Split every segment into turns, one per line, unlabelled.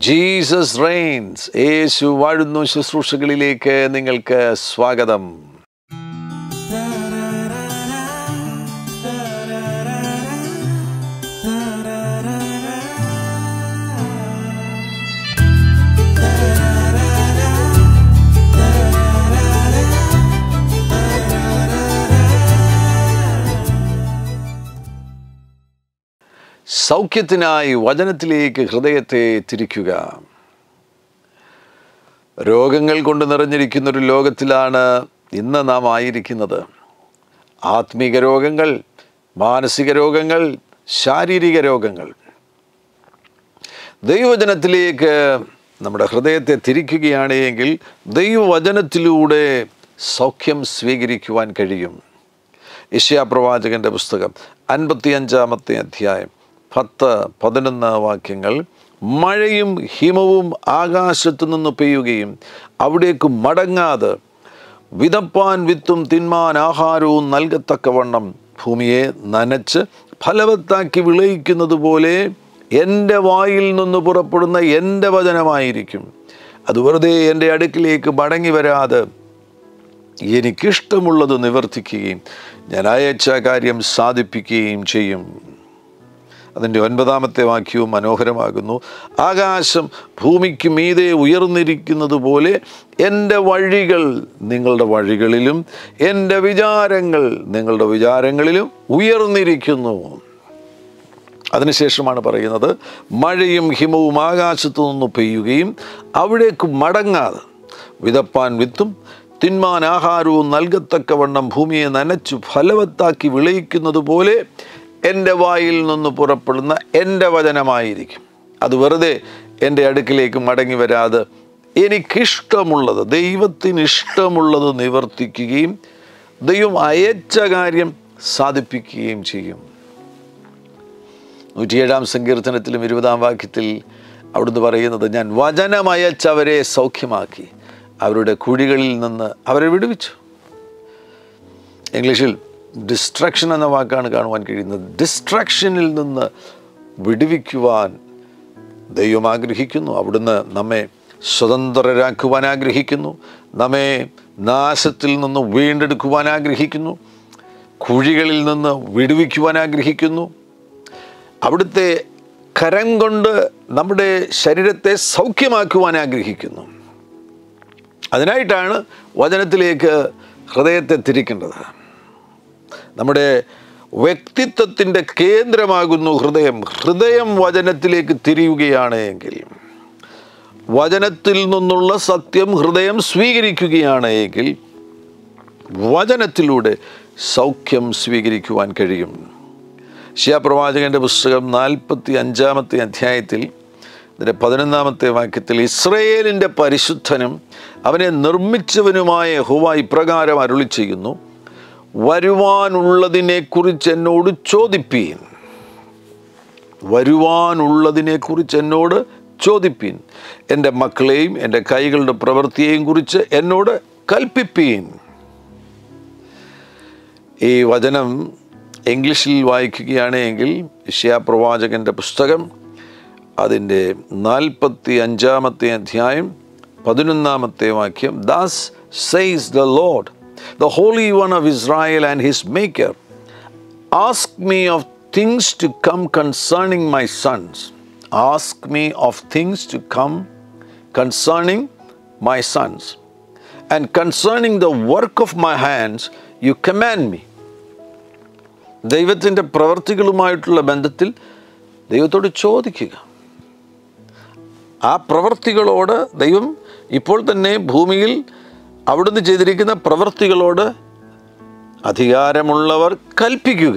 Jesus Reigns യേശു വാഴുന്നു ശുശ്രൂഷകളിലേക്ക് നിങ്ങൾക്ക് സ്വാഗതം സൗഖ്യത്തിനായി വചനത്തിലേക്ക് ഹൃദയത്തെ തിരിക്കുക രോഗങ്ങൾ കൊണ്ട് നിറഞ്ഞിരിക്കുന്ന ഒരു ലോകത്തിലാണ് ഇന്ന് നാം ആയിരിക്കുന്നത് ആത്മീക രോഗങ്ങൾ മാനസിക രോഗങ്ങൾ ശാരീരിക രോഗങ്ങൾ ദൈവവചനത്തിലേക്ക് നമ്മുടെ ഹൃദയത്തെ തിരിക്കുകയാണ് എങ്കിൽ ദൈവവചനത്തിലൂടെ സൗഖ്യം സ്വീകരിക്കുവാൻ കഴിയും യശ്യാപ്രവാചകന്റെ പുസ്തകം അൻപത്തിയഞ്ചാമത്തെ അധ്യായം പത്ത് പതിനൊന്ന് വാക്യങ്ങൾ മഴയും ഹിമവും ആകാശത്തു നിന്ന് പെയ്യുകയും അവിടേക്ക് മടങ്ങാതെ വിതപ്പാൻ വിത്തും തിന്മാൻ ആഹാരവും നൽകത്തക്കവണ്ണം ഭൂമിയെ നനച്ച് ഫലവത്താക്കി വിളയിക്കുന്നത് പോലെ എൻ്റെ വായിൽ നിന്ന് പുറപ്പെടുന്ന എൻ്റെ വചനമായിരിക്കും അത് വെറുതെ എൻ്റെ അടുക്കിലേക്ക് മടങ്ങി വരാതെ എനിക്കിഷ്ടമുള്ളത് നിവർത്തിക്കുകയും ഞാൻ അയച്ച കാര്യം സാധിപ്പിക്കുകയും ചെയ്യും അതിൻ്റെ ഒൻപതാമത്തെ വാക്യവും മനോഹരമാകുന്നു ആകാശം ഭൂമിക്ക് മീതെ ഉയർന്നിരിക്കുന്നത് പോലെ എൻ്റെ വഴികൾ നിങ്ങളുടെ വഴികളിലും എൻ്റെ വിചാരങ്ങൾ നിങ്ങളുടെ വിചാരങ്ങളിലും ഉയർന്നിരിക്കുന്നു അതിനുശേഷമാണ് പറയുന്നത് മഴയും ഹിമവും ആകാശത്തു നിന്ന് പെയ്യുകയും അവിടേക്ക് മടങ്ങാതെ വിതപ്പാൻ വിത്തും തിന്മാൻ ആഹാരവും നൽകത്തക്കവണ്ണം ഭൂമിയെ നനച്ചു ഫലവത്താക്കി വിളയിക്കുന്നത് പോലെ എൻ്റെ വായിൽ നിന്ന് പുറപ്പെടുന്ന എൻ്റെ വചനമായിരിക്കും അത് വെറുതെ എൻ്റെ അടുക്കിലേക്ക് മടങ്ങി വരാതെ എനിക്കിഷ്ടമുള്ളത് ദൈവത്തിന് ഇഷ്ടമുള്ളത് നിവർത്തിക്കുകയും ദൈവം അയച്ച കാര്യം സാധിപ്പിക്കുകയും ചെയ്യും നൂറ്റിയേഴാം സങ്കീർത്തനത്തിലും ഇരുപതാം വാക്യത്തിൽ അവിടുന്ന് പറയുന്നത് ഞാൻ വചനമയച്ചവരെ സൗഖ്യമാക്കി അവരുടെ കുഴികളിൽ നിന്ന് അവരെ വിടുവിച്ചു ഇംഗ്ലീഷിൽ ഡിസ്ട്രക്ഷൻ എന്ന വാക്കാണ് കാണുവാൻ കഴിയുന്നത് ഡിസ്ട്രക്ഷനിൽ നിന്ന് വിടുവിക്കുവാൻ ദൈവം ആഗ്രഹിക്കുന്നു അവിടുന്ന് നമ്മെ സ്വതന്ത്രരാക്കുവാൻ ആഗ്രഹിക്കുന്നു നമ്മെ നാശത്തിൽ നിന്ന് വീണ്ടെടുക്കുവാൻ ആഗ്രഹിക്കുന്നു കുഴികളിൽ നിന്ന് വിടുവിക്കുവാൻ ആഗ്രഹിക്കുന്നു അവിടുത്തെ കരം കൊണ്ട് നമ്മുടെ ശരീരത്തെ സൗഖ്യമാക്കുവാൻ ആഗ്രഹിക്കുന്നു അതിനായിട്ടാണ് വചനത്തിലേക്ക് ഹൃദയത്തെ തിരിക്കേണ്ടത് നമ്മുടെ വ്യക്തിത്വത്തിൻ്റെ കേന്ദ്രമാകുന്നു ഹൃദയം ഹൃദയം വചനത്തിലേക്ക് തിരിയുകയാണ് എങ്കിൽ വചനത്തിൽ നിന്നുള്ള സത്യം ഹൃദയം സ്വീകരിക്കുകയാണ് എങ്കിൽ വചനത്തിലൂടെ സൗഖ്യം സ്വീകരിക്കുവാൻ കഴിയും ശിയാപ്രവാചകൻ്റെ പുസ്തകം നാൽപ്പത്തി അഞ്ചാമത്തെ അധ്യായത്തിൽ ഇതിൻ്റെ പതിനൊന്നാമത്തെ വാക്യത്തിൽ ഇസ്രയേലിൻ്റെ പരിശുദ്ധനും അവനെ നിർമ്മിച്ചവനുമായ ഹുവ ഇപ്രകാരം അരുളി ചെയ്യുന്നു വരുവാനുള്ളതിനെക്കുറിച്ച് എന്നോട് ചോദിപ്പീൻ വരുവാനുള്ളതിനെക്കുറിച്ച് എന്നോട് ചോദിപ്പീൻ എൻ്റെ മക്കളെയും എൻ്റെ കൈകളുടെ പ്രവൃത്തിയെയും കുറിച്ച് എന്നോട് കൽപ്പിപ്പീൻ ഈ വചനം ഇംഗ്ലീഷിൽ വായിക്കുകയാണ് എങ്കിൽ പ്രവാചകൻ്റെ പുസ്തകം അതിൻ്റെ നാൽപ്പത്തി അഞ്ചാമത്തെ അധ്യായം പതിനൊന്നാമത്തെ വാക്യം thus says the Lord the holy one of Israel and his maker ask me of things to come concerning my sons ask me of things to come concerning my sons and concerning the work of my hands you command me ദൈവത്തിൻ്റെ പ്രവർത്തികളുമായിട്ടുള്ള ബന്ധത്തിൽ ദൈവത്തോട് ചോദിക്കുക ആ പ്രവൃത്തികളോട് ദൈവം ഇപ്പോൾ തന്നെ ഭൂമിയിൽ അവിടുന്ന് ചെയ്തിരിക്കുന്ന പ്രവൃത്തികളോട് അധികാരമുള്ളവർ കൽപ്പിക്കുക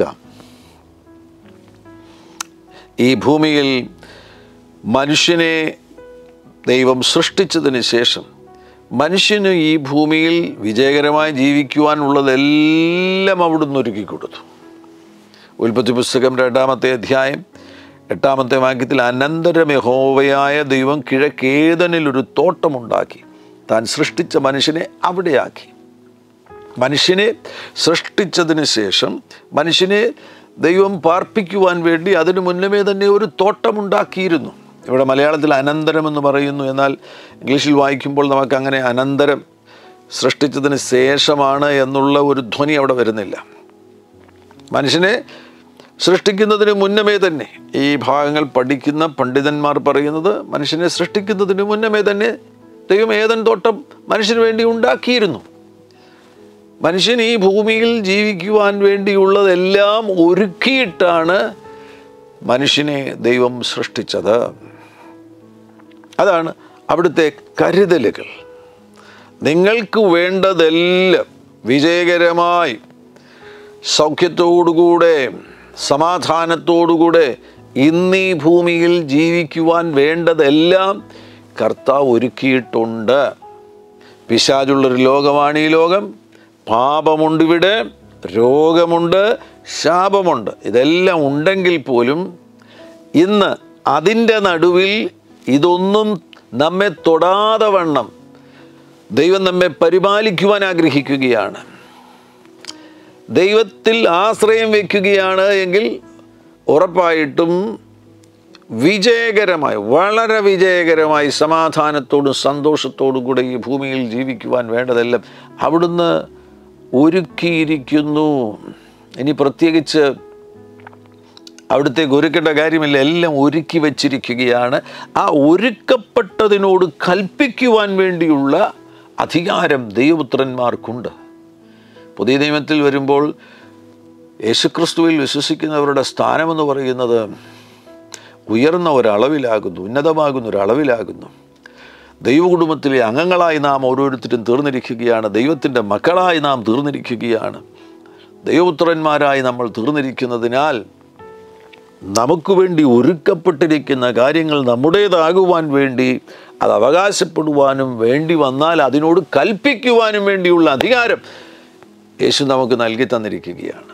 ഈ ഭൂമിയിൽ മനുഷ്യനെ ദൈവം സൃഷ്ടിച്ചതിന് ശേഷം മനുഷ്യന് ഈ ഭൂമിയിൽ വിജയകരമായി ജീവിക്കുവാനുള്ളതെല്ലാം അവിടുന്ന് ഒരുക്കി കൊടുത്തു ഉൽപ്പത്തി പുസ്തകം രണ്ടാമത്തെ അധ്യായം എട്ടാമത്തെ വാക്യത്തിൽ അനന്തരം യഹോവയായ ദൈവം കിഴക്കേതനിൽ ഒരു തോട്ടമുണ്ടാക്കി താൻ സൃഷ്ടിച്ച മനുഷ്യനെ അവിടെയാക്കി മനുഷ്യനെ സൃഷ്ടിച്ചതിന് ശേഷം മനുഷ്യനെ ദൈവം പാർപ്പിക്കുവാൻ വേണ്ടി അതിനു മുന്നമേ തന്നെ ഒരു തോട്ടമുണ്ടാക്കിയിരുന്നു ഇവിടെ മലയാളത്തിൽ അനന്തരം എന്ന് പറയുന്നു എന്നാൽ ഇംഗ്ലീഷിൽ വായിക്കുമ്പോൾ നമുക്ക് അങ്ങനെ അനന്തരം സൃഷ്ടിച്ചതിന് ശേഷമാണ് എന്നുള്ള ഒരു ധ്വനി അവിടെ വരുന്നില്ല മനുഷ്യനെ സൃഷ്ടിക്കുന്നതിന് മുന്നമേ തന്നെ ഈ ഭാഗങ്ങൾ പഠിക്കുന്ന പണ്ഡിതന്മാർ പറയുന്നത് മനുഷ്യനെ സൃഷ്ടിക്കുന്നതിന് മുന്നമേ തന്നെ ദൈവം ഏതൻ തോട്ടം മനുഷ്യന് വേണ്ടി ഉണ്ടാക്കിയിരുന്നു മനുഷ്യൻ ഈ ഭൂമിയിൽ ജീവിക്കുവാൻ വേണ്ടിയുള്ളതെല്ലാം ഒരുക്കിയിട്ടാണ് മനുഷ്യനെ ദൈവം സൃഷ്ടിച്ചത് അതാണ് അവിടുത്തെ കരുതലുകൾ നിങ്ങൾക്ക് വേണ്ടതെല്ലാം വിജയകരമായി സൗഖ്യത്തോടുകൂടെ സമാധാനത്തോടുകൂടെ ഇന്ന് ഈ ഭൂമിയിൽ ജീവിക്കുവാൻ വേണ്ടതെല്ലാം കർത്താവ് ഒരുക്കിയിട്ടുണ്ട് പിശാചുള്ളൊരു ലോകമാണ് ഈ ലോകം പാപമുണ്ട് ഇവിടെ രോഗമുണ്ട് ശാപമുണ്ട് ഇതെല്ലാം ഉണ്ടെങ്കിൽ പോലും ഇന്ന് അതിൻ്റെ നടുവിൽ ഇതൊന്നും നമ്മെ തൊടാതെ വണ്ണം ദൈവം നമ്മെ പരിപാലിക്കുവാൻ ആഗ്രഹിക്കുകയാണ് ദൈവത്തിൽ ആശ്രയം വയ്ക്കുകയാണ് എങ്കിൽ ഉറപ്പായിട്ടും വിജയകരമായി വളരെ വിജയകരമായി സമാധാനത്തോടും സന്തോഷത്തോടും കൂടെ ഈ ഭൂമിയിൽ ജീവിക്കുവാൻ വേണ്ടതെല്ലാം അവിടുന്ന് ഒരുക്കിയിരിക്കുന്നു ഇനി പ്രത്യേകിച്ച് അവിടുത്തേക്ക് ഒരുക്കേണ്ട കാര്യമില്ല എല്ലാം ഒരുക്കി വച്ചിരിക്കുകയാണ് ആ ഒരുക്കപ്പെട്ടതിനോട് കൽപ്പിക്കുവാൻ വേണ്ടിയുള്ള അധികാരം ദൈവപുത്രന്മാർക്കുണ്ട് പുതിയ നിയമത്തിൽ വരുമ്പോൾ യേശുക്രിസ്തുവിൽ വിശ്വസിക്കുന്നവരുടെ സ്ഥാനമെന്ന് പറയുന്നത് ഉയർന്ന ഒരളവിലാകുന്നു ഉന്നതമാകുന്ന ഒരളവിലാകുന്നു ദൈവകുടുംബത്തിലെ അംഗങ്ങളായി നാം ഓരോരുത്തരും തീർന്നിരിക്കുകയാണ് ദൈവത്തിൻ്റെ മക്കളായി നാം തീർന്നിരിക്കുകയാണ് ദൈവപുത്രന്മാരായി നമ്മൾ തീർന്നിരിക്കുന്നതിനാൽ നമുക്ക് വേണ്ടി ഒരുക്കപ്പെട്ടിരിക്കുന്ന കാര്യങ്ങൾ നമ്മുടേതാകുവാൻ വേണ്ടി അത് അവകാശപ്പെടുവാനും വേണ്ടി വന്നാൽ അതിനോട് കൽപ്പിക്കുവാനും വേണ്ടിയുള്ള അധികാരം യേശു നമുക്ക് നൽകി തന്നിരിക്കുകയാണ്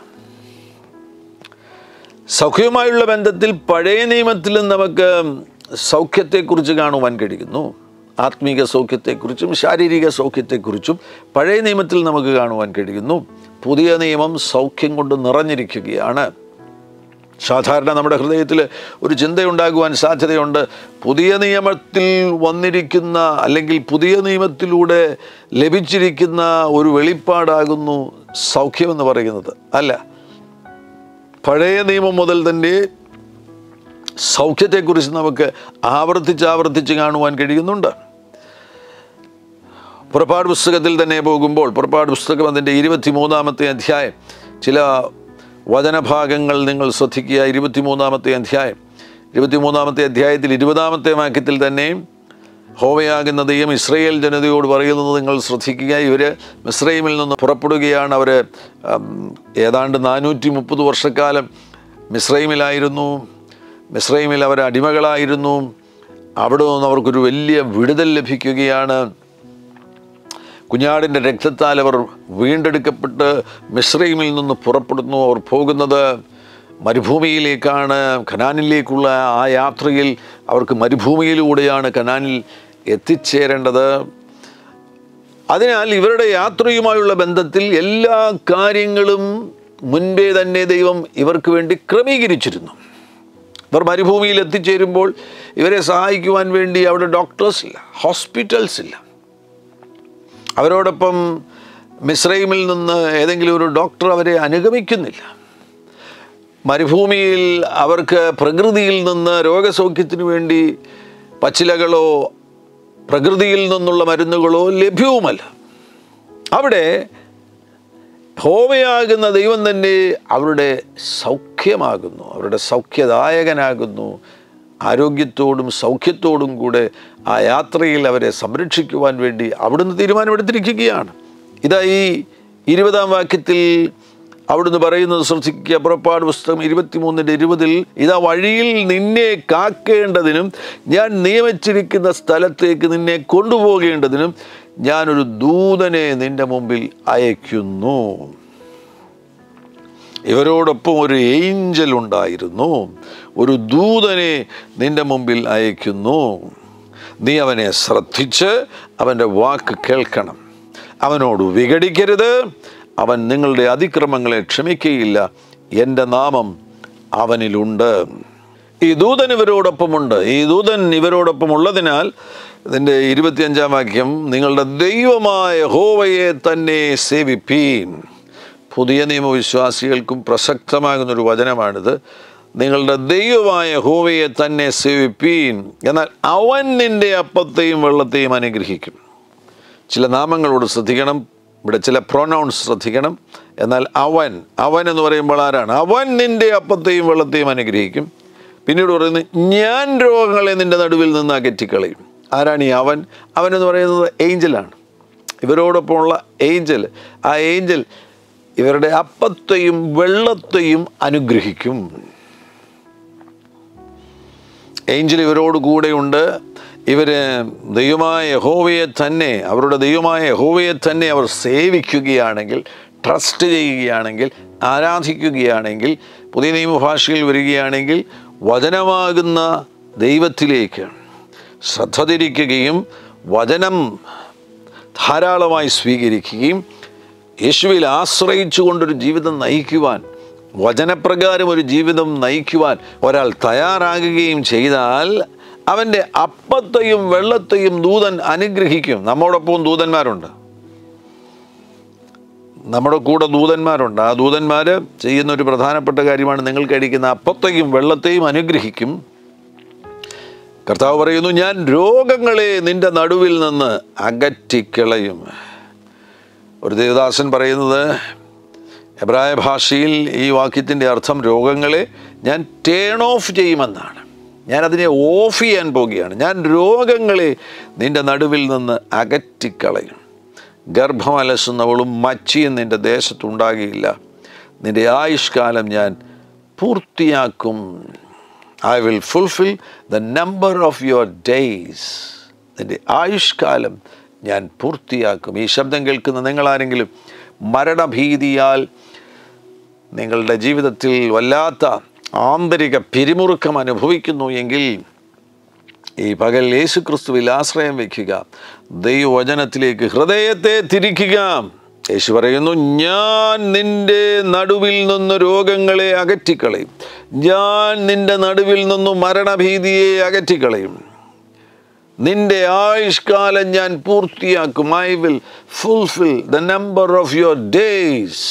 സൗഖ്യവുമായുള്ള ബന്ധത്തിൽ പഴയ നിയമത്തിലും നമുക്ക് സൗഖ്യത്തെക്കുറിച്ച് കാണുവാൻ കഴിയുന്നു ആത്മീക സൗഖ്യത്തെക്കുറിച്ചും ശാരീരിക സൗഖ്യത്തെക്കുറിച്ചും പഴയ നിയമത്തിൽ നമുക്ക് കാണുവാൻ കഴിയുന്നു പുതിയ നിയമം സൗഖ്യം കൊണ്ട് നിറഞ്ഞിരിക്കുകയാണ് സാധാരണ നമ്മുടെ ഹൃദയത്തിൽ ഒരു ചിന്തയുണ്ടാകുവാൻ സാധ്യതയുണ്ട് പുതിയ നിയമത്തിൽ വന്നിരിക്കുന്ന അല്ലെങ്കിൽ പുതിയ നിയമത്തിലൂടെ ലഭിച്ചിരിക്കുന്ന ഒരു വെളിപ്പാടാകുന്നു സൗഖ്യമെന്ന് പറയുന്നത് അല്ല പഴയ നിയമം മുതൽ തന്നെ സൗഖ്യത്തെക്കുറിച്ച് നമുക്ക് ആവർത്തിച്ച് ആവർത്തിച്ച് കാണുവാൻ കഴിയുന്നുണ്ട് പുറപ്പാട് പുസ്തകത്തിൽ തന്നെ പോകുമ്പോൾ പുറപ്പാട് പുസ്തകം അതിൻ്റെ ഇരുപത്തി മൂന്നാമത്തെ അധ്യായം ചില വചനഭാഗങ്ങൾ നിങ്ങൾ ശ്രദ്ധിക്കുക ഇരുപത്തിമൂന്നാമത്തെ അധ്യായം ഇരുപത്തിമൂന്നാമത്തെ അധ്യായത്തിൽ ഇരുപതാമത്തെ വാക്യത്തിൽ തന്നെ ഹോവയാകുന്ന ദൈവം ഇസ്രയേൽ ജനതയോട് പറയുന്നത് നിങ്ങൾ ശ്രദ്ധിക്കുക ഇവർ മിസ്രൈമിൽ നിന്ന് പുറപ്പെടുകയാണ് അവർ ഏതാണ്ട് നാനൂറ്റി മുപ്പത് വർഷക്കാലം മിസ്രൈമിലായിരുന്നു മിസ്രൈമിൽ അവർ അടിമകളായിരുന്നു അവിടെ നിന്ന് അവർക്കൊരു വലിയ വിടുതൽ ലഭിക്കുകയാണ് കുഞ്ഞാടിൻ്റെ രക്തത്താൽ അവർ വീണ്ടെടുക്കപ്പെട്ട് മിശ്രൈമിൽ നിന്ന് പുറപ്പെടുന്നു അവർ പോകുന്നത് മരുഭൂമിയിലേക്കാണ് ഖനാനിലേക്കുള്ള ആ യാത്രയിൽ അവർക്ക് മരുഭൂമിയിലൂടെയാണ് ഖനാനിൽ എത്തിച്ചേരേണ്ടത് അതിനാൽ ഇവരുടെ യാത്രയുമായുള്ള ബന്ധത്തിൽ എല്ലാ കാര്യങ്ങളും മുൻപേ തന്നെ ദൈവം ഇവർക്ക് വേണ്ടി ക്രമീകരിച്ചിരുന്നു ഇവർ മരുഭൂമിയിൽ എത്തിച്ചേരുമ്പോൾ ഇവരെ സഹായിക്കുവാൻ വേണ്ടി അവിടെ ഡോക്ടേഴ്സ് ഇല്ല ഹോസ്പിറ്റൽസ് ഇല്ല അവരോടൊപ്പം മിസ്രൈമിൽ നിന്ന് ഏതെങ്കിലും ഒരു ഡോക്ടർ അവരെ അനുഗമിക്കുന്നില്ല മരുഭൂമിയിൽ അവർക്ക് പ്രകൃതിയിൽ നിന്ന് രോഗസൗഖ്യത്തിന് വേണ്ടി പച്ചിലകളോ പ്രകൃതിയിൽ നിന്നുള്ള മരുന്നുകളോ ലഭ്യവുമല്ല അവിടെ ഭോമയാകുന്ന ദൈവം തന്നെ അവരുടെ സൗഖ്യമാകുന്നു അവരുടെ സൗഖ്യദായകനാകുന്നു ആരോഗ്യത്തോടും സൗഖ്യത്തോടും കൂടെ ആ യാത്രയിൽ അവരെ സംരക്ഷിക്കുവാൻ വേണ്ടി അവിടുന്ന് തീരുമാനമെടുത്തിരിക്കുകയാണ് ഇതാ ഈ ഇരുപതാം വാക്യത്തിൽ അവിടുന്ന് പറയുന്നത് ശ്രദ്ധിക്കുക പുറപ്പാട് പുസ്തകം ഇരുപത്തിമൂന്നിൻ്റെ ഇരുപതിൽ ഇതാ വഴിയിൽ നിന്നെ കാക്കേണ്ടതിനും ഞാൻ നിയമിച്ചിരിക്കുന്ന സ്ഥലത്തേക്ക് നിന്നെ കൊണ്ടുപോകേണ്ടതിനും ഞാനൊരു ദൂതനെ നിന്റെ മുമ്പിൽ അയക്കുന്നു ഇവരോടൊപ്പം ഒരു ഏഞ്ചൽ ഉണ്ടായിരുന്നു ഒരു ദൂതനെ നിന്റെ മുമ്പിൽ അയക്കുന്നു നീ അവനെ ശ്രദ്ധിച്ച് അവൻ്റെ വാക്ക് കേൾക്കണം അവനോട് വിഘടിക്കരുത് അവൻ നിങ്ങളുടെ അതിക്രമങ്ങളെ ക്ഷമിക്കുകയില്ല എൻ്റെ നാമം അവനിലുണ്ട് ഈ ദൂതൻ ഇവരോടൊപ്പമുണ്ട് ഈ ദൂതൻ ഇവരോടൊപ്പം ഉള്ളതിനാൽ ഇതിൻ്റെ ഇരുപത്തിയഞ്ചാം വാക്യം നിങ്ങളുടെ ദൈവമായ ഹോവയെ തന്നെ സേവിപ്പീൻ പുതിയ നിയമവിശ്വാസികൾക്കും പ്രസക്തമാകുന്നൊരു വചനമാണിത് നിങ്ങളുടെ ദൈവമായ ഹോവയെ തന്നെ സേവിപ്പീൻ എന്നാൽ അവൻ നിന്റെ അപ്പത്തെയും വെള്ളത്തെയും അനുഗ്രഹിക്കും ചില നാമങ്ങളോട് ശ്രദ്ധിക്കണം ഇവിടെ ചില പ്രൊനൗൺസ് ശ്രദ്ധിക്കണം എന്നാൽ അവൻ അവൻ എന്ന് പറയുമ്പോൾ ആരാണ് അവൻ നിന്റെ അപ്പത്തെയും വെള്ളത്തെയും അനുഗ്രഹിക്കും പിന്നീട് പറയുന്നത് ഞാൻ രോഗങ്ങളെ നിന്റെ നടുവിൽ നിന്ന് അകറ്റിക്കളയും ആരാണ് ഈ അവൻ അവൻ എന്ന് പറയുന്നത് ഏഞ്ചലാണ് ഇവരോടൊപ്പമുള്ള ഏഞ്ചൽ ആ ഏഞ്ചൽ ഇവരുടെ അപ്പത്തെയും വെള്ളത്തെയും അനുഗ്രഹിക്കും ഏഞ്ചൽ ഇവരോട് കൂടെയുണ്ട് ഇവർ ദൈവമായ യഹോവയെ തന്നെ അവരുടെ ദൈവമായ യഹോവയെ തന്നെ അവർ സേവിക്കുകയാണെങ്കിൽ ട്രസ്റ്റ് ചെയ്യുകയാണെങ്കിൽ ആരാധിക്കുകയാണെങ്കിൽ പുതിയ നിയമഭാഷയിൽ വരികയാണെങ്കിൽ വചനമാകുന്ന ദൈവത്തിലേക്ക് ശ്രദ്ധ തിരിക്കുകയും വചനം ധാരാളമായി സ്വീകരിക്കുകയും യേശുവിൽ ആശ്രയിച്ചുകൊണ്ടൊരു ജീവിതം നയിക്കുവാൻ വചനപ്രകാരം ഒരു ജീവിതം നയിക്കുവാൻ ഒരാൾ തയ്യാറാകുകയും ചെയ്താൽ അവൻ്റെ അപ്പത്തെയും വെള്ളത്തെയും ദൂതൻ അനുഗ്രഹിക്കും നമ്മോടൊപ്പം ദൂതന്മാരുണ്ട് നമ്മുടെ കൂടെ ദൂതന്മാരുണ്ട് ആ ദൂതന്മാർ ചെയ്യുന്ന ഒരു പ്രധാനപ്പെട്ട കാര്യമാണ് നിങ്ങൾ കഴിക്കുന്ന അപ്പത്തെയും വെള്ളത്തെയും അനുഗ്രഹിക്കും കർത്താവ് പറയുന്നു ഞാൻ രോഗങ്ങളെ നിന്റെ നടുവിൽ നിന്ന് അകറ്റിക്കളയും ഒരു ദേവദാസൻ പറയുന്നത് എബ്രായ ഭാഷയിൽ ഈ വാക്യത്തിൻ്റെ അർത്ഥം രോഗങ്ങളെ ഞാൻ ടേൺ ഓഫ് ചെയ്യുമെന്നാണ് ഞാൻ അതിനെ ഓഫ് ചെയ്യാൻ പോകുകയാണ് ഞാൻ രോഗങ്ങളെ നിന്റെ നടുവിൽ നിന്ന് അകറ്റിക്കളയും ഗർഭമലസുന്നവളും മച്ചിയും നിന്റെ ദേശത്തുണ്ടാകുകയില്ല നിന്റെ ആയുഷ്കാലം ഞാൻ പൂർത്തിയാക്കും I will fulfil the number of your days നിന്റെ ആയുഷ്കാലം ഞാൻ പൂർത്തിയാക്കും ഈ ശബ്ദം കേൾക്കുന്ന നിങ്ങളാരെങ്കിലും മരണഭീതിയാൽ നിങ്ങളുടെ ജീവിതത്തിൽ വല്ലാത്ത ആന്തരിക പിരിമുറുക്കം അനുഭവിക്കുന്നു എങ്കിൽ ഈ പകൽ യേശു ക്രിസ്തുവിൽ ആശ്രയം വയ്ക്കുക ദൈവവചനത്തിലേക്ക് ഹൃദയത്തെ തിരിക്കുക യേശു പറയുന്നു ഞാൻ നിന്റെ നടുവിൽ നിന്ന് രോഗങ്ങളെ അകറ്റിക്കളയും ഞാൻ നിന്റെ നടുവിൽ നിന്ന് മരണഭീതിയെ അകറ്റിക്കളയും നിന്റെ ആയുഷ്കാലം ഞാൻ പൂർത്തിയാക്കും I will fulfil the number of your days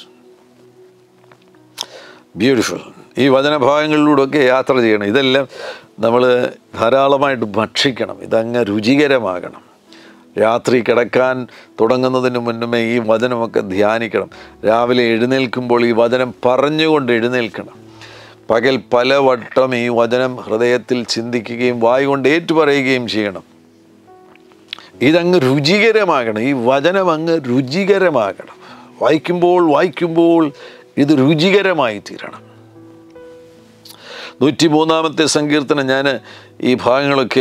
beautiful ഈ വചനഭാഗങ്ങളിലൂടെയൊക്കെ യാത്ര ചെയ്യണം ഇതെല്ലാം നമ്മൾ ധാരാളമായിട്ട് ഭക്ഷിക്കണം ഇതങ്ങ് രുചികരമാകണം രാത്രി കിടക്കാൻ തുടങ്ങുന്നതിന് മുന്നമേ ഈ വചനമൊക്കെ ധ്യാനിക്കണം രാവിലെ എഴുന്നേൽക്കുമ്പോൾ ഈ വചനം പറഞ്ഞുകൊണ്ട് എഴുന്നേൽക്കണം പകൽ പലവട്ടം ഈ വചനം ഹൃദയത്തിൽ ചിന്തിക്കുകയും വായ് കൊണ്ട് ഏറ്റുപറയുകയും ചെയ്യണം ഇതങ്ങ് രുചികരമാകണം ഈ വചനം അങ്ങ് രുചികരമാകണം വായിക്കുമ്പോൾ വായിക്കുമ്പോൾ ഇത് രുചികരമായി തീരണം നൂറ്റി മൂന്നാമത്തെ സങ്കീർത്തനം ഞാൻ ഈ ഭാഗങ്ങളൊക്കെ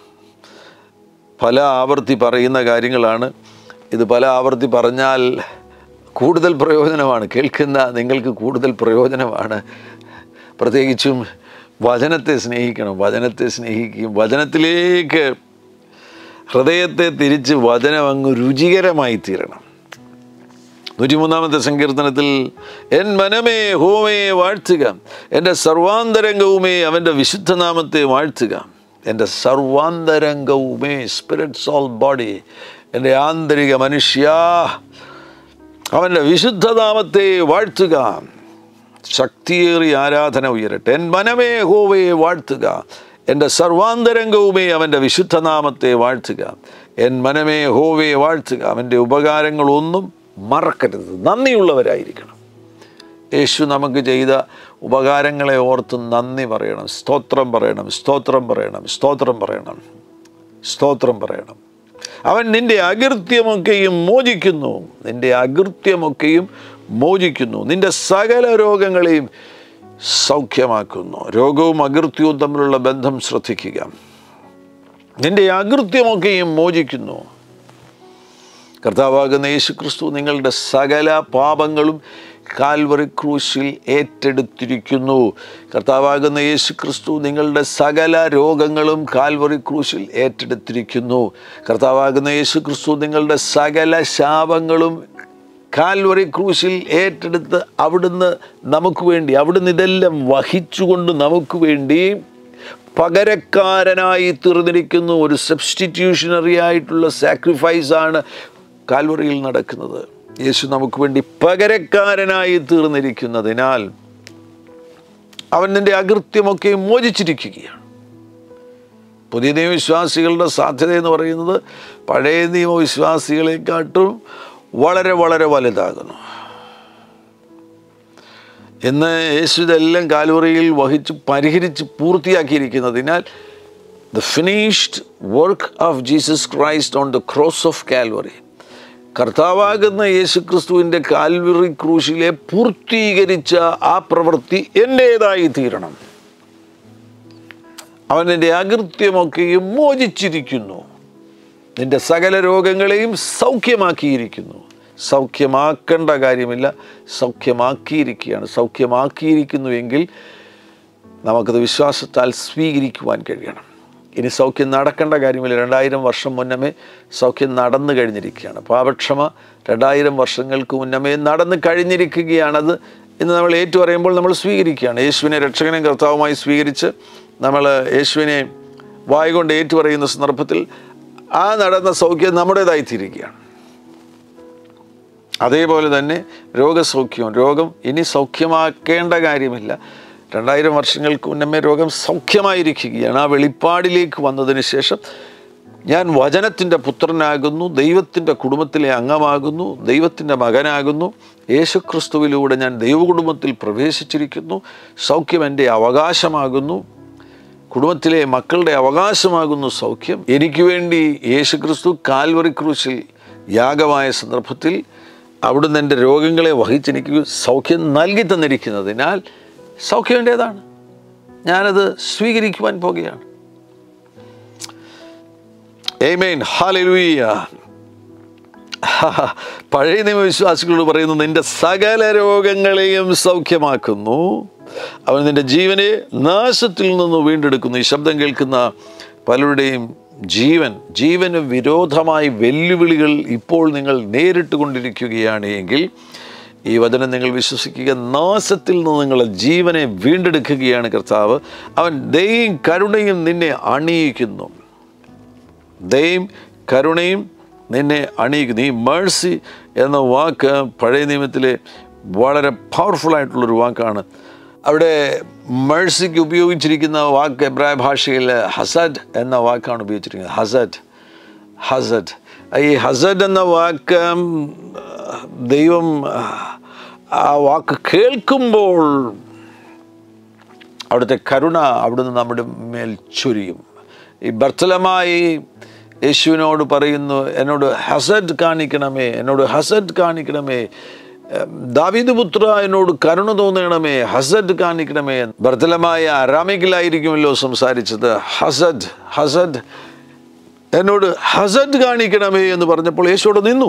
പല ആവർത്തി പറയുന്ന കാര്യങ്ങളാണ് ഇത് പല ആവർത്തി പറഞ്ഞാൽ കൂടുതൽ പ്രയോജനമാണ് കേൾക്കുന്ന നിങ്ങൾക്ക് കൂടുതൽ പ്രയോജനമാണ് പ്രത്യേകിച്ചും വചനത്തെ സ്നേഹിക്കണം വചനത്തെ സ്നേഹിക്കുകയും വചനത്തിലേക്ക് ഹൃദയത്തെ തിരിച്ച് വചനം അങ്ങ് രുചികരമായി തീരണം നൂറ്റിമൂന്നാമത്തെ സങ്കീർത്തനത്തിൽ എൻ മനമേ ഹോമയെ വാഴ്ത്തുക എൻ്റെ സർവാന്തരംഗവുമേ അവൻ്റെ വിശുദ്ധനാമത്തെ വാഴ്ത്തുക എൻ്റെ സർവാന്തരംഗവുമേ സ്പിരിറ്റ് സോൾ ബോഡി എൻ്റെ ആന്തരിക മനുഷ്യ അവൻ്റെ വിശുദ്ധനാമത്തെ വാഴ്ത്തുക ശക്തിയേറിയ ആരാധന ഉയരട്ടെ എൻ മനമേ ഹോവയെ വാഴ്ത്തുക എൻ്റെ സർവാന്തരംഗവുമേ അവൻ്റെ വിശുദ്ധനാമത്തെ വാഴ്ത്തുക എൻ മനമേ ഹോവയെ വാഴ്ത്തുക അവൻ്റെ ഉപകാരങ്ങളൊന്നും മറക്കരുത് നന്ദിയുള്ളവരായിരിക്കണം യേശു നമുക്ക് ചെയ്ത ഉപകാരങ്ങളെ ഓർത്ത് നന്ദി പറയണം സ്തോത്രം പറയണം സ്തോത്രം പറയണം സ്തോത്രം പറയണം സ്തോത്രം പറയണം അവൻ നിന്റെ അകൃത്യമൊക്കെയും മോചിക്കുന്നു നിന്റെ അകൃത്യമൊക്കെയും മോചിക്കുന്നു നിന്റെ സകല രോഗങ്ങളെയും സൗഖ്യമാക്കുന്നു രോഗവും അകൃത്യവും തമ്മിലുള്ള ബന്ധം ശ്രദ്ധിക്കുക നിന്റെ അകൃത്യമൊക്കെയും മോചിക്കുന്നു കർത്താവാകുന്ന യേശു ക്രിസ്തു നിങ്ങളുടെ സകല പാപങ്ങളും കാൽവറി ക്രൂശിൽ ഏറ്റെടുത്തിരിക്കുന്നു കർത്താവാകുന്ന യേശു ക്രിസ്തു നിങ്ങളുടെ സകല രോഗങ്ങളും കാൽവറി ക്രൂശിൽ ഏറ്റെടുത്തിരിക്കുന്നു കർത്താവാകുന്ന യേശു ക്രിസ്തു നിങ്ങളുടെ സകല ശാപങ്ങളും കാൽവറി ക്രൂശിൽ ഏറ്റെടുത്ത് അവിടുന്ന് നമുക്ക് വേണ്ടി അവിടുന്ന് ഇതെല്ലാം വഹിച്ചുകൊണ്ട് നമുക്ക് വേണ്ടി പകരക്കാരനായി തീർന്നിരിക്കുന്നു ഒരു സബ്സ്റ്റിറ്റ്യൂഷണറി ആയിട്ടുള്ള സാക്രിഫൈസാണ് കാൽവറിയിൽ നടക്കുന്നത് യേശു നമുക്ക് വേണ്ടി പകരക്കാരനായി തീർന്നിരിക്കുന്നതിനാൽ അവൻ നിന്റെ അകൃത്യമൊക്കെ മോചിച്ചിരിക്കുകയാണ് പുതിയ നിയമവിശ്വാസികളുടെ സാധ്യത എന്ന് പറയുന്നത് പഴയ നിയമവിശ്വാസികളെക്കാട്ടും വളരെ വളരെ വലുതാകുന്നു ഇന്ന് യേശു ഇതെല്ലാം കാലുവറിയിൽ വഹിച്ച് പരിഹരിച്ച് പൂർത്തിയാക്കിയിരിക്കുന്നതിനാൽ the finished work of Jesus Christ on the cross of Calvary കർത്താവാകുന്ന യേശു ക്രിസ്തുവിൻ്റെ കാൽവറി ക്രൂശിലെ പൂർത്തീകരിച്ച ആ പ്രവൃത്തി എൻ്റേതായി തീരണം അവൻ നിന്റെ അകൃത്യമൊക്കെയും മോചിച്ചിരിക്കുന്നു നിന്റെ സകല രോഗങ്ങളെയും സൗഖ്യമാക്കിയിരിക്കുന്നു സൗഖ്യമാക്കേണ്ട കാര്യമില്ല സൗഖ്യമാക്കിയിരിക്കുകയാണ് സൗഖ്യമാക്കിയിരിക്കുന്നു എങ്കിൽ നമുക്കത് വിശ്വാസത്താൽ സ്വീകരിക്കുവാൻ കഴിയണം ഇനി സൗഖ്യം നടക്കേണ്ട കാര്യമില്ല രണ്ടായിരം വർഷം മുന്നമേ സൗഖ്യം നടന്നു കഴിഞ്ഞിരിക്കുകയാണ് പാപക്ഷമ രണ്ടായിരം വർഷങ്ങൾക്ക് മുന്നമേ നടന്നു കഴിഞ്ഞിരിക്കുകയാണത് ഇന്ന് നമ്മൾ ഏറ്റു പറയുമ്പോൾ നമ്മൾ സ്വീകരിക്കുകയാണ് യേശുവിനെ രക്ഷകനും കർത്താവുമായി സ്വീകരിച്ച് നമ്മൾ യേശുവിനെ വായുകൊണ്ട് ഏറ്റു പറയുന്ന സന്ദർഭത്തിൽ ആ നടന്ന സൗഖ്യം നമ്മുടേതായിത്തീരുകയാണ് അതേപോലെ തന്നെ രോഗസൗഖ്യവും രോഗം ഇനി സൗഖ്യമാക്കേണ്ട കാര്യമില്ല രണ്ടായിരം വർഷങ്ങൾക്ക് മുന്നമേ രോഗം സൗഖ്യമായിരിക്കുകയാണ് ആ വെളിപ്പാടിലേക്ക് വന്നതിന് ശേഷം ഞാൻ വചനത്തിൻ്റെ പുത്രനാകുന്നു ദൈവത്തിൻ്റെ കുടുംബത്തിലെ അംഗമാകുന്നു ദൈവത്തിൻ്റെ മകനാകുന്നു യേശുക്രിസ്തുവിലൂടെ ഞാൻ ദൈവകുടുംബത്തിൽ പ്രവേശിച്ചിരിക്കുന്നു സൗഖ്യം എൻ്റെ അവകാശമാകുന്നു കുടുംബത്തിലെ മക്കളുടെ അവകാശമാകുന്നു സൗഖ്യം എനിക്ക് വേണ്ടി യേശുക്രിസ്തു കാൽവറി ക്രൂശിൽ യാഗമായ സന്ദർഭത്തിൽ അവിടുന്ന് എൻ്റെ രോഗങ്ങളെ വഹിച്ചെനിക്ക് സൗഖ്യം നൽകി തന്നിരിക്കുന്നതിനാൽ സൗഖ്യം എൻ്റേതാണ് ഞാനത് സ്വീകരിക്കുവാൻ പോകുകയാണ് ഏമേൻ ഹാലലൂയ പഴയ നിയമവിശ്വാസികളോട് പറയുന്നു നിന്റെ സകല രോഗങ്ങളെയും സൗഖ്യമാക്കുന്നു അവൻ നിന്റെ ജീവനെ നാശത്തിൽ നിന്ന് വീണ്ടെടുക്കുന്നു ഈ ശബ്ദം കേൾക്കുന്ന പലരുടെയും ജീവൻ ജീവന് വിരോധമായി വെല്ലുവിളികൾ ഇപ്പോൾ നിങ്ങൾ നേരിട്ട് കൊണ്ടിരിക്കുകയാണ് എങ്കിൽ ഈ വചനം നിങ്ങൾ വിശ്വസിക്കുക നാശത്തിൽ നിന്ന് നിങ്ങളെ ജീവനെ വീണ്ടെടുക്കുകയാണ് കർത്താവ് അവൻ ദയും കരുണയും നിന്നെ അണിയിക്കുന്നു ദയും കരുണയും നിന്നെ അണിയിക്കുന്നു ഈ മേഴ്സി എന്ന വാക്ക് പഴയ നിയമത്തിലെ വളരെ പവർഫുൾ ആയിട്ടുള്ളൊരു വാക്കാണ് അവിടെ മേഴ്സിക്ക് ഉപയോഗിച്ചിരിക്കുന്ന വാക്ക് എബ്രായ ഭാഷയിൽ ഹസഡ് എന്ന വാക്കാണ് ഉപയോഗിച്ചിരിക്കുന്നത് ഹസഡ് ഹസഡ് ഈ ഹസഡ് എന്ന വാക്ക് ദൈവം ആ വാക്ക് കേൾക്കുമ്പോൾ അവിടുത്തെ കരുണ അവിടുന്ന് നമ്മുടെ മേൽ ചൊരിയും ഈ ബർത്തലമായി യേശുവിനോട് പറയുന്നു എന്നോട് ഹസഡ് കാണിക്കണമേ എന്നോട് ഹസഡ് കാണിക്കണമേ ദാവിദ് പുത്ര എന്നോട് കരുണ തോന്നണമേ ഹസഡ് കാണിക്കണമേ ബർത്തലമായ അറാമിക്കിലായിരിക്കുമല്ലോ സംസാരിച്ചത് ഹസഡ് ഹസഡ് എന്നോട് ഹസഡ് കാണിക്കണമേ എന്ന് പറഞ്ഞപ്പോൾ യേശുവിടെ നിന്നു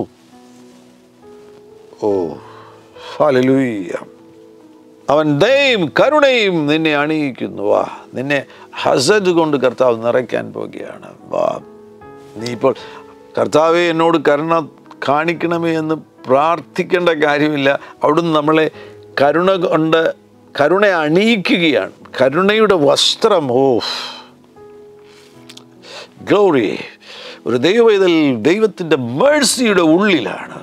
ഓ ഹാലലൂയ്യ അവൻ ദയും കരുണയും നിന്നെ അണിയിക്കുന്നു വാ നിന്നെ ഹസഡ് കൊണ്ട് കർത്താവ് നിറയ്ക്കാൻ പോകുകയാണ് വാ നീ ഇപ്പോൾ കർത്താവെ എന്നോട് കരുണ കാണിക്കണമേ എന്ന് പ്രാർത്ഥിക്കേണ്ട കാര്യമില്ല അവിടുന്ന് നമ്മളെ കരുണ കൊണ്ട് കരുണ അണിയിക്കുകയാണ് കരുണയുടെ വസ്ത്രം ഓ ഗ്ലോറി ഒരു ദൈവവേദൽ ദൈവത്തിൻ്റെ മേഴ്സിയുടെ ഉള്ളിലാണ്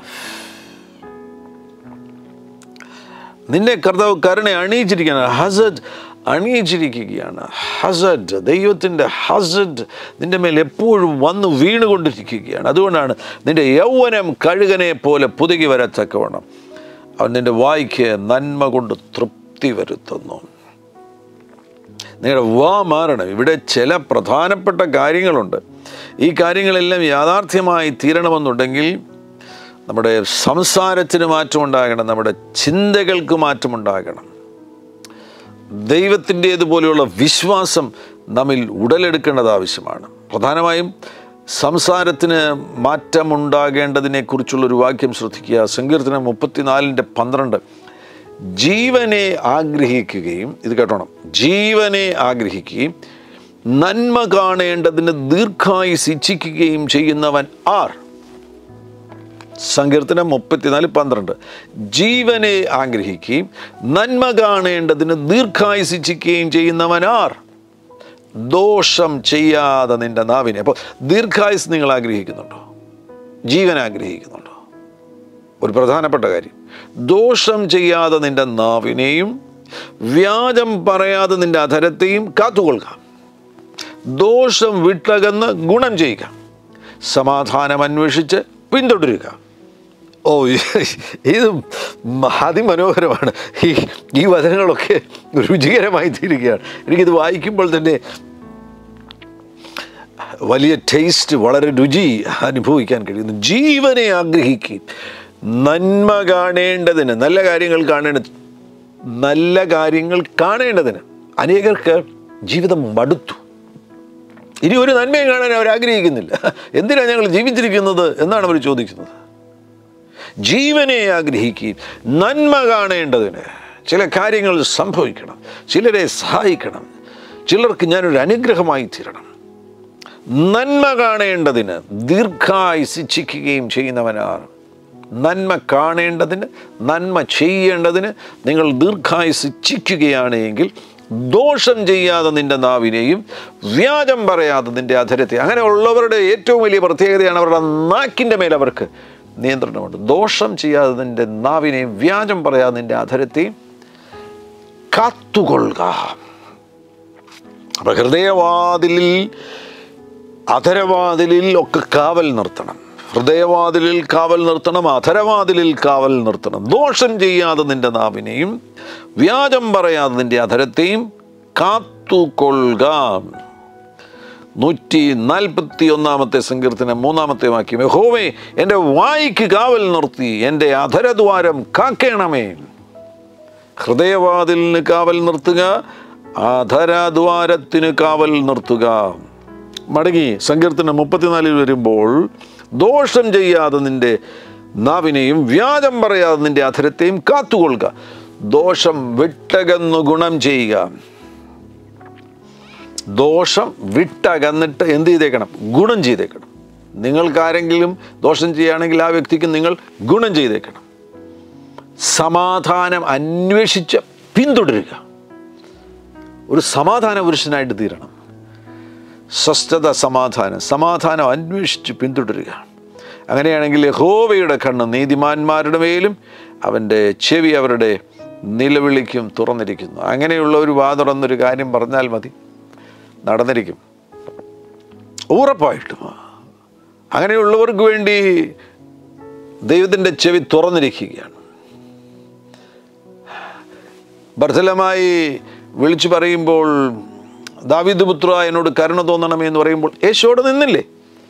നിന്നെ കർത്താവ് കരുണ അണിയിച്ചിരിക്കുകയാണ് ഹസഡ് അണിയിച്ചിരിക്കുകയാണ് ഹസഡ് ദൈവത്തിൻ്റെ ഹസഡ് നിൻ്റെ മേൽ എപ്പോഴും വന്ന് വീണുകൊണ്ടിരിക്കുകയാണ് അതുകൊണ്ടാണ് നിൻ്റെ യൗവനം കഴുകനെ പോലെ പുതുകി വരത്തക്കവണ്ണം അവൻ നിൻ്റെ വായിക്ക് നന്മ കൊണ്ട് തൃപ്തി വരുത്തുന്നു നിങ്ങളുടെ വാ മാറണം ഇവിടെ ചില പ്രധാനപ്പെട്ട കാര്യങ്ങളുണ്ട് ഈ കാര്യങ്ങളെല്ലാം യാഥാർത്ഥ്യമായി തീരണമെന്നുണ്ടെങ്കിൽ നമ്മുടെ സംസാരത്തിന് മാറ്റമുണ്ടാകണം നമ്മുടെ ചിന്തകൾക്ക് മാറ്റമുണ്ടാകണം ദൈവത്തിൻ്റേതുപോലെയുള്ള വിശ്വാസം നമ്മിൽ ഉടലെടുക്കേണ്ടത് ആവശ്യമാണ് പ്രധാനമായും സംസാരത്തിന് മാറ്റമുണ്ടാകേണ്ടതിനെക്കുറിച്ചുള്ളൊരു വാക്യം ശ്രദ്ധിക്കുക സങ്കീർത്തനം മുപ്പത്തിനാലിൻ്റെ പന്ത്രണ്ട് ജീവനെ ആഗ്രഹിക്കുകയും ഇത് കേട്ടോണം ജീവനെ ആഗ്രഹിക്കുകയും നന്മ കാണേണ്ടതിന് ദീർഘായുസ് ഇച്ഛിക്കുകയും ചെയ്യുന്നവൻ ആർ സങ്കീർത്തനം മുപ്പത്തിനാല് പന്ത്രണ്ട് ജീവനെ ആഗ്രഹിക്കുകയും നന്മ കാണേണ്ടതിന് ദീർഘായുസിച്ചിക്കുകയും ചെയ്യുന്നവനാർ ദോഷം ചെയ്യാതെ നിന്റെ നാവിനെ അപ്പോൾ ദീർഘായുസ് നിങ്ങൾ ആഗ്രഹിക്കുന്നുണ്ടോ ജീവൻ ആഗ്രഹിക്കുന്നുണ്ടോ ഒരു പ്രധാനപ്പെട്ട കാര്യം ദോഷം ചെയ്യാതെ നിന്റെ നാവിനെയും വ്യാജം പറയാതെ നിന്റെ അധരത്തെയും കാത്തുകൊള്ളുക ദോഷം വിട്ടകന്ന് ഗുണം ചെയ്യുക സമാധാനം അന്വേഷിച്ച് പിന്തുടരുക ഓ ഇത് അതിമനോഹരമാണ് ഈ ഈ വചനങ്ങളൊക്കെ രുചികരമായി തീരുകയാണ് എനിക്കിത് വായിക്കുമ്പോൾ തന്നെ വലിയ ടേസ്റ്റ് വളരെ രുചി അനുഭവിക്കാൻ കഴിയുന്നു ജീവനെ ആഗ്രഹിക്കുകയും നന്മ കാണേണ്ടതിന് നല്ല കാര്യങ്ങൾ കാണേണ്ട നല്ല കാര്യങ്ങൾ കാണേണ്ടതിന് അനേകർക്ക് ജീവിതം മടുത്തു ഇനി ഒരു നന്മയും കാണാൻ അവർ ആഗ്രഹിക്കുന്നില്ല എന്തിനാണ് ഞങ്ങൾ ജീവിച്ചിരിക്കുന്നത് എന്നാണ് അവർ ചോദിക്കുന്നത് ജീവനെ ആഗ്രഹിക്കുകയും നന്മ കാണേണ്ടതിന് ചില കാര്യങ്ങൾ സംഭവിക്കണം ചിലരെ സഹായിക്കണം ചിലർക്ക് ഞാനൊരു അനുഗ്രഹമായി തീരണം നന്മ കാണേണ്ടതിന് ദീർഘായുസ് ഇച്ഛിക്കുകയും ചെയ്യുന്നവനാണ് നന്മ കാണേണ്ടതിന് നന്മ ചെയ്യേണ്ടതിന് നിങ്ങൾ ദീർഘായുസ് ഇച്ഛിക്കുകയാണ് എങ്കിൽ ദോഷം ചെയ്യാതെ നിന്റെ നാവിനെയും വ്യാജം പറയാതെ നിന്റെ അധരത്തെ അങ്ങനെ ഉള്ളവരുടെ ഏറ്റവും വലിയ പ്രത്യേകതയാണ് അവരുടെ നാക്കിൻ്റെ മേൽ അവർക്ക് നിയന്ത്രണമുണ്ട് ദോഷം ചെയ്യാതെ നിന്റെ നാവിനെയും വ്യാജം പറയാതെ നിന്റെ അധരത്തെയും കാത്തുകൊള്ളുക അപ്പം ഹൃദയവാതിലിൽ അധരവാതിലിൽ ഒക്കെ കാവൽ നിർത്തണം ഹൃദയവാതിലിൽ കാവൽ നിർത്തണം അധരവാതിലിൽ കാവൽ നിർത്തണം ദോഷം ചെയ്യാതെ നിന്റെ നാവിനെയും വ്യാജം പറയാതെ നിന്റെ അധരത്തെയും കാത്തുകൊള്ളുക നൂറ്റി നാൽപ്പത്തി ഒന്നാമത്തെ സങ്കീർത്തനം മൂന്നാമത്തെ വാക്യം യഹോവേ എൻ്റെ വായിക്ക് കാവൽ നിർത്തി എൻ്റെ അധരദ്വാരം കാക്കേണമേ ഹൃദയവാതിലിന് കാവൽ നിർത്തുക അധരദ്വാരത്തിന് കാവൽ നിർത്തുക മടങ്ങി സങ്കീർത്തനം മുപ്പത്തിനാലിൽ വരുമ്പോൾ ദോഷം ചെയ്യാതെ നിന്റെ നാവിനെയും വ്യാജം പറയാതെ നിന്റെ അധരത്തെയും കാത്തുകൊള്ളുക ദോഷം വിട്ടകന്നു ഗുണം ചെയ്യുക ദോഷം വിട്ടകന്നിട്ട് എന്ത് ചെയ്തേക്കണം ഗുണം ചെയ്തേക്കണം നിങ്ങൾക്കാരെങ്കിലും ദോഷം ചെയ്യുകയാണെങ്കിൽ ആ വ്യക്തിക്ക് നിങ്ങൾ ഗുണം ചെയ്തേക്കണം സമാധാനം അന്വേഷിച്ച് പിന്തുടരുക ഒരു സമാധാന പുരുഷനായിട്ട് തീരണം സ്വസ്ഥത സമാധാനം സമാധാനം അന്വേഷിച്ച് പിന്തുടരുക അങ്ങനെയാണെങ്കിൽ ഹോവയുടെ കണ്ണ് നീതിമാന്മാരുടെ മേലും അവൻ്റെ ചെവി അവരുടെ നിലവിളിക്കും തുറന്നിരിക്കുന്നു അങ്ങനെയുള്ള ഒരു വാ തുറന്നൊരു കാര്യം പറഞ്ഞാൽ മതി നടന്നിരിക്കും ഉറപ്പായിട്ടും അങ്ങനെയുള്ളവർക്ക് വേണ്ടി ദൈവത്തിൻ്റെ ചെവി തുറന്നിരിക്കുകയാണ് ബർത്തലമായി വിളിച്ചു പറയുമ്പോൾ ദാവിദ് പുത്ര എന്നോട് കരുണ തോന്നണമേ എന്ന് പറയുമ്പോൾ യേശോട് നിന്നില്ലേ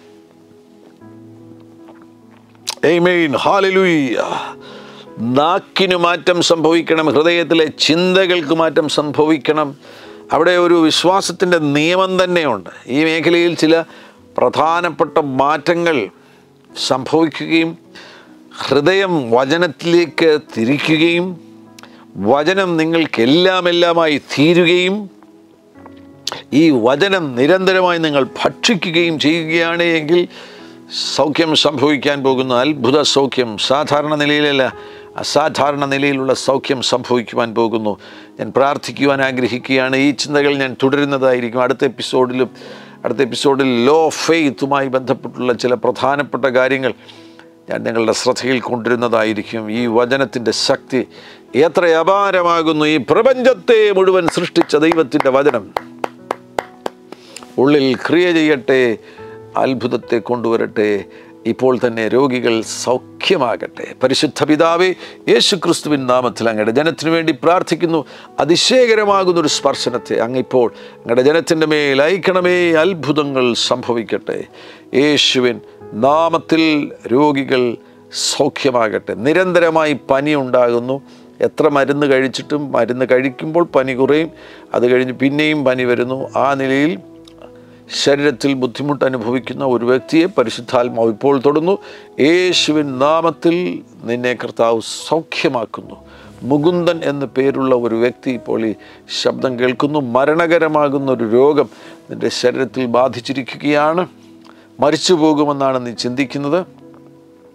ഏയ്മെയിൻ ഹാലലൂയ്യ നാക്കിന് മാറ്റം സംഭവിക്കണം ഹൃദയത്തിലെ ചിന്തകൾക്ക് മാറ്റം സംഭവിക്കണം അവിടെ ഒരു വിശ്വാസത്തിൻ്റെ നിയമം തന്നെയുണ്ട് ഈ മേഖലയിൽ ചില പ്രധാനപ്പെട്ട മാറ്റങ്ങൾ സംഭവിക്കുകയും ഹൃദയം വചനത്തിലേക്ക് തിരിക്കുകയും വചനം നിങ്ങൾക്കെല്ലാം എല്ലാമായി തീരുകയും ഈ വചനം നിരന്തരമായി നിങ്ങൾ ഭക്ഷിക്കുകയും ചെയ്യുകയാണ് എങ്കിൽ സൗഖ്യം സംഭവിക്കാൻ പോകുന്ന അത്ഭുത സൗഖ്യം സാധാരണ നിലയിലല്ല അസാധാരണ നിലയിലുള്ള സൗഖ്യം സംഭവിക്കുവാൻ പോകുന്നു ഞാൻ പ്രാർത്ഥിക്കുവാൻ ആഗ്രഹിക്കുകയാണ് ഈ ചിന്തകൾ ഞാൻ തുടരുന്നതായിരിക്കും അടുത്ത എപ്പിസോഡിലും അടുത്ത എപ്പിസോഡിൽ ലോ ഫെയ്ത്തുമായി ബന്ധപ്പെട്ടുള്ള ചില പ്രധാനപ്പെട്ട കാര്യങ്ങൾ ഞാൻ നിങ്ങളുടെ ശ്രദ്ധയിൽ കൊണ്ടുവരുന്നതായിരിക്കും ഈ വചനത്തിൻ്റെ ശക്തി എത്ര അപാരമാകുന്നു ഈ പ്രപഞ്ചത്തെ മുഴുവൻ സൃഷ്ടിച്ച ദൈവത്തിൻ്റെ വചനം ഉള്ളിൽ ക്രിയ ചെയ്യട്ടെ അത്ഭുതത്തെ കൊണ്ടുവരട്ടെ ഇപ്പോൾ തന്നെ രോഗികൾ സൗഖ്യമാകട്ടെ പരിശുദ്ധ പിതാവേ യേശു ക്രിസ്തുവിൻ നാമത്തിൽ അങ്ങയുടെ ജനത്തിനു വേണ്ടി പ്രാർത്ഥിക്കുന്നു അതിശയകരമാകുന്ന ഒരു സ്പർശനത്തെ അങ്ങിപ്പോൾ അങ്ങയുടെ ജനത്തിൻ്റെ മേൽ അയക്കണമേ അത്ഭുതങ്ങൾ സംഭവിക്കട്ടെ യേശുവിൻ നാമത്തിൽ രോഗികൾ സൗഖ്യമാകട്ടെ നിരന്തരമായി പനി ഉണ്ടാകുന്നു എത്ര മരുന്ന് കഴിച്ചിട്ടും മരുന്ന് കഴിക്കുമ്പോൾ പനി കുറയും അത് കഴിഞ്ഞ് പിന്നെയും പനി വരുന്നു ആ നിലയിൽ ശരീരത്തിൽ ബുദ്ധിമുട്ട് അനുഭവിക്കുന്ന ഒരു വ്യക്തിയെ പരിശുദ്ധാത്മാവ് ഇപ്പോൾ തൊടുന്നു യേശുവിൻ നാമത്തിൽ നിന്നെ കർത്താവ് സൗഖ്യമാക്കുന്നു മുകുന്ദൻ എന്ന പേരുള്ള ഒരു വ്യക്തി ഇപ്പോൾ ഈ ശബ്ദം കേൾക്കുന്നു മരണകരമാകുന്ന ഒരു രോഗം നിൻ്റെ ശരീരത്തിൽ ബാധിച്ചിരിക്കുകയാണ് മരിച്ചു പോകുമെന്നാണ് നീ ചിന്തിക്കുന്നത്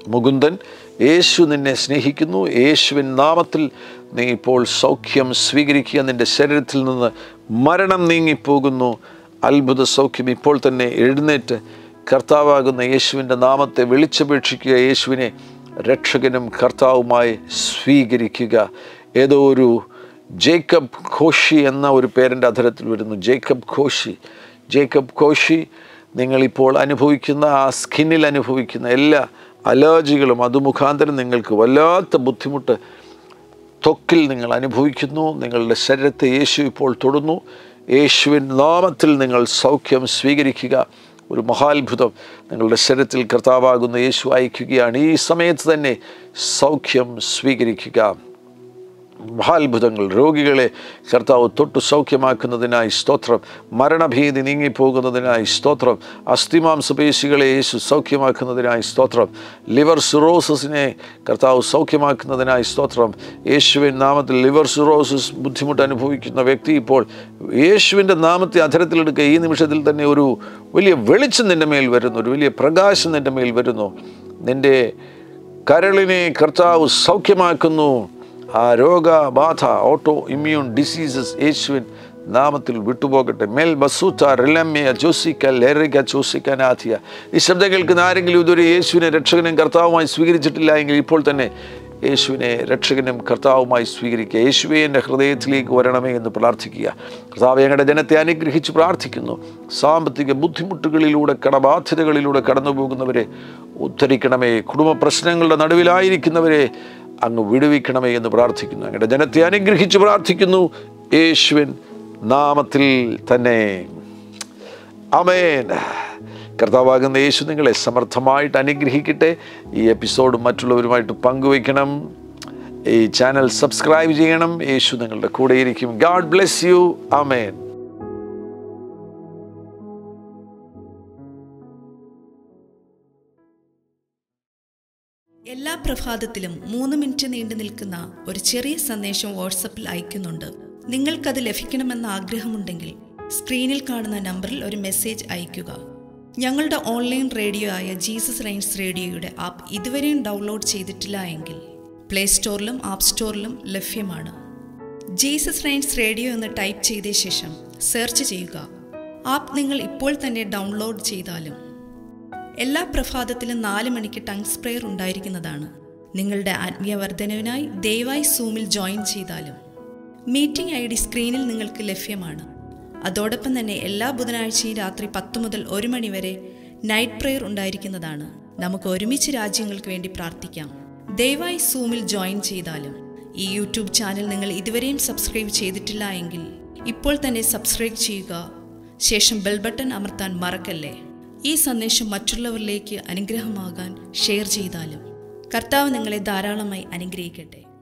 മുകുന്ദൻ യേശു നിന്നെ സ്നേഹിക്കുന്നു യേശുവിൻ നാമത്തിൽ നീ ഇപ്പോൾ സൗഖ്യം സ്വീകരിക്കുക നിൻ്റെ ശരീരത്തിൽ നിന്ന് മരണം നീങ്ങിപ്പോകുന്നു അത്ഭുത സൗഖ്യം ഇപ്പോൾ തന്നെ എഴുന്നേറ്റ് കർത്താവാകുന്ന യേശുവിൻ്റെ നാമത്തെ വിളിച്ചപേക്ഷിക്കുക യേശുവിനെ രക്ഷകനും കർത്താവുമായി സ്വീകരിക്കുക ഏതോ ഒരു ജേക്കബ് ഘോഷി എന്ന ഒരു പേരൻ്റെ അധരത്തിൽ വരുന്നു ജേക്കബ് ഘോഷി ജേക്കബ് ഘോഷി നിങ്ങളിപ്പോൾ അനുഭവിക്കുന്ന ആ സ്കിന്നിൽ അനുഭവിക്കുന്ന എല്ലാ അലർജികളും അത് മുഖാന്തരം നിങ്ങൾക്ക് വല്ലാത്ത ബുദ്ധിമുട്ട് ത്വക്കിൽ നിങ്ങൾ അനുഭവിക്കുന്നു നിങ്ങളുടെ ശരീരത്തെ യേശു ഇപ്പോൾ തൊടുന്നു യേശുവിൻ നാമത്തിൽ നിങ്ങൾ സൗഖ്യം സ്വീകരിക്കുക ഒരു മഹാത്ഭുതം നിങ്ങളുടെ ശരീരത്തിൽ കർത്താവാകുന്ന യേശു അയക്കുകയാണ് ഈ സമയത്ത് തന്നെ സൗഖ്യം സ്വീകരിക്കുക മഹാത്ഭുതങ്ങൾ രോഗികളെ കർത്താവ് തൊട്ട് സൗഖ്യമാക്കുന്നതിനായി സ്തോത്രം മരണഭീതി നീങ്ങിപ്പോകുന്നതിനായി സ്തോത്രം അസ്ഥിമാംസപേശികളെ യേശു സൗഖ്യമാക്കുന്നതിനായി സ്തോത്രം ലിവർ സിറോസിസിനെ കർത്താവ് സൗഖ്യമാക്കുന്നതിനായി സ്തോത്രം യേശുവിൻ നാമത്തിൽ ലിവർ സിറോസിസ് ബുദ്ധിമുട്ട് അനുഭവിക്കുന്ന വ്യക്തി ഇപ്പോൾ യേശുവിൻ്റെ നാമത്തെ അധരത്തിലെടുക്കുക ഈ നിമിഷത്തിൽ തന്നെ ഒരു വലിയ വെളിച്ചം നിൻ്റെ മേൽ വരുന്നു ഒരു വലിയ പ്രകാശം നിൻ്റെ മേൽ വരുന്നു നിൻ്റെ കരളിനെ കർത്താവ് സൗഖ്യമാക്കുന്നു ആ രോഗബാധ ഓട്ടോ ഇമ്മ്യൂൺ ഡിസീസസ് യേശുവിൻ നാമത്തിൽ വിട്ടുപോകട്ടെ മേൽ ബസൂത്ത റിലമ്യ ജോസിക്ക ലെറിക ചോസിക്കനാഥിയ ഈ ശബ്ദം കേൾക്കുന്ന ആരെങ്കിലും ഇതൊരു യേശുവിനെ രക്ഷകനും കർത്താവുമായി സ്വീകരിച്ചിട്ടില്ല എങ്കിൽ ഇപ്പോൾ തന്നെ യേശുവിനെ രക്ഷകനും കർത്താവുമായി സ്വീകരിക്കുക യേശുവെ എൻ്റെ ഹൃദയത്തിലേക്ക് വരണമേ എന്ന് പ്രാർത്ഥിക്കുക കർത്താവ് ഞങ്ങളുടെ ജനത്തെ അനുഗ്രഹിച്ച് പ്രാർത്ഥിക്കുന്നു സാമ്പത്തിക ബുദ്ധിമുട്ടുകളിലൂടെ കടബാധ്യതകളിലൂടെ കടന്നു പോകുന്നവരെ ഉദ്ധരിക്കണമേ കുടുംബ പ്രശ്നങ്ങളുടെ നടുവിലായിരിക്കുന്നവരെ അങ്ങ് വിടുവിക്കണമേ എന്ന് പ്രാർത്ഥിക്കുന്നു അങ്ങയുടെ ജനത്തെ അനുഗ്രഹിച്ച് പ്രാർത്ഥിക്കുന്നു യേശുവിൻ നാമത്തിൽ തന്നെ അമേൻ കർത്താവാകുന്ന യേശു നിങ്ങളെ സമർത്ഥമായിട്ട് അനുഗ്രഹിക്കട്ടെ ഈ എപ്പിസോഡ് മറ്റുള്ളവരുമായിട്ട് പങ്കുവയ്ക്കണം ഈ ചാനൽ സബ്സ്ക്രൈബ് ചെയ്യണം യേശു നിങ്ങളുടെ കൂടെയിരിക്കും ഗാഡ് ബ്ലെസ് യു അമേൻ
എല്ലാ പ്രഭാതത്തിലും മൂന്ന് മിനിറ്റ് നീണ്ടു നിൽക്കുന്ന ഒരു ചെറിയ സന്ദേശം വാട്സപ്പിൽ അയക്കുന്നുണ്ട് നിങ്ങൾക്കത് ലഭിക്കണമെന്ന ആഗ്രഹമുണ്ടെങ്കിൽ സ്ക്രീനിൽ കാണുന്ന നമ്പറിൽ ഒരു മെസ്സേജ് അയയ്ക്കുക ഞങ്ങളുടെ ഓൺലൈൻ റേഡിയോ ആയ ജീസസ് റൈൻസ് റേഡിയോയുടെ ആപ്പ് ഇതുവരെയും ഡൗൺലോഡ് ചെയ്തിട്ടില്ല എങ്കിൽ പ്ലേ സ്റ്റോറിലും ആപ്പ് സ്റ്റോറിലും ലഭ്യമാണ് ജീസസ് റൈൻസ് റേഡിയോ എന്ന് ടൈപ്പ് ചെയ്ത ശേഷം സെർച്ച് ചെയ്യുക ആപ്പ് നിങ്ങൾ ഇപ്പോൾ തന്നെ ഡൗൺലോഡ് ചെയ്താലും എല്ലാ പ്രഭാതത്തിലും നാല് മണിക്ക് ടങ്സ് പ്രെയർ ഉണ്ടായിരിക്കുന്നതാണ് നിങ്ങളുടെ ആത്മീയ വർധനവിനായി ദയവായി സൂമിൽ ജോയിൻ ചെയ്താലും മീറ്റിംഗ് ഐ ഡി സ്ക്രീനിൽ നിങ്ങൾക്ക് ലഭ്യമാണ് അതോടൊപ്പം തന്നെ എല്ലാ ബുധനാഴ്ചയും രാത്രി പത്ത് മുതൽ ഒരു മണി വരെ നൈറ്റ് പ്രെയർ ഉണ്ടായിരിക്കുന്നതാണ് നമുക്ക് ഒരുമിച്ച് രാജ്യങ്ങൾക്ക് വേണ്ടി പ്രാർത്ഥിക്കാം ദയവായി സൂമിൽ ജോയിൻ ചെയ്താലും ഈ യൂട്യൂബ് ചാനൽ നിങ്ങൾ ഇതുവരെയും സബ്സ്ക്രൈബ് ചെയ്തിട്ടില്ല എങ്കിൽ ഇപ്പോൾ തന്നെ സബ്സ്ക്രൈബ് ചെയ്യുക ശേഷം ബെൽ ബട്ടൺ അമർത്താൻ മറക്കല്ലേ ഈ സന്ദേശം മറ്റുള്ളവരിലേക്ക് അനുഗ്രഹമാകാൻ ഷെയർ ചെയ്താലും കർത്താവ് നിങ്ങളെ ധാരാളമായി അനുഗ്രഹിക്കട്ടെ